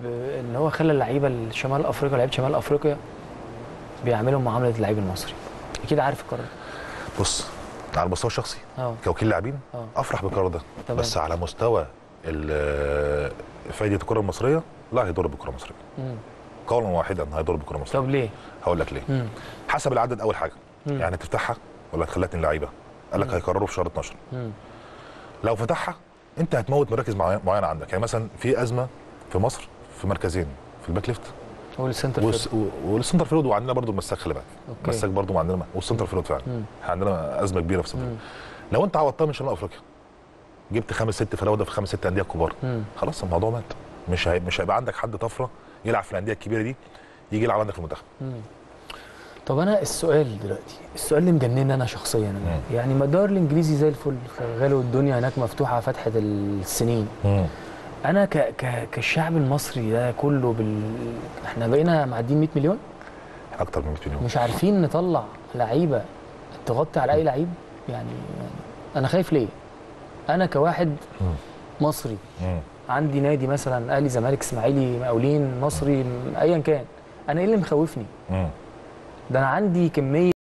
ان هو خلى اللعيبه شمال افريقيا لعيبه شمال افريقيا بيعملوا معامله اللعيب المصري اكيد عارف القرار بص على المستوى الشخصي اه كوكيل لاعبين اه افرح بالقرار ده تمام. بس على مستوى ال- فايده الكره المصريه لا هيضر بالكره المصريه مم. قولا واحدا هيضر بالكره المصريه طب ليه؟ هقول لك ليه مم. حسب العدد اول حاجه مم. يعني تفتحها ولا تخليها اتنين لعيبه قال لك مم. هيقرروا في شهر 12 مم. لو فتحها انت هتموت مراكز معين- معينه عندك يعني مثلا في ازمه في مصر في مركزين في الباك ليفت والسنتر والس- فيرد. و- والسنتر فيرود وعندنا برضو المساك خلي بالك اوكي المساك برضو عندنا والسنتر فيرود فعلا مم. احنا عندنا ازمه كبيره في السنتر مم. لو انت عوضتها من شمال افريقيا جبت خمس ست فراوده في خمس ست انديه كبار مم. خلاص الموضوع مات مش هي... مش هيبقى عندك حد طفره يلعب في الانديه الكبيره دي يجي يلعب عندك في المنتخب مم. طب انا السؤال دلوقتي السؤال اللي مجنني انا شخصيا أنا. مم. يعني مدار الانجليزي زي الفل شغال والدنيا هناك مفتوحه فتحه السنين انا ك ك كالشعب المصري ده كله بال احنا بقينا معديين 100 مليون اكتر من 100 مليون مش عارفين نطلع لعيبه تغطي على اي لعيب يعني, يعني انا خايف ليه انا كواحد مم. مصري مم. عندي نادي مثلا اهلي زمالك اسماعيلي مقاولين مصري م- ايا كان انا ايه اللي مخوفني مم. ده انا عندي كميه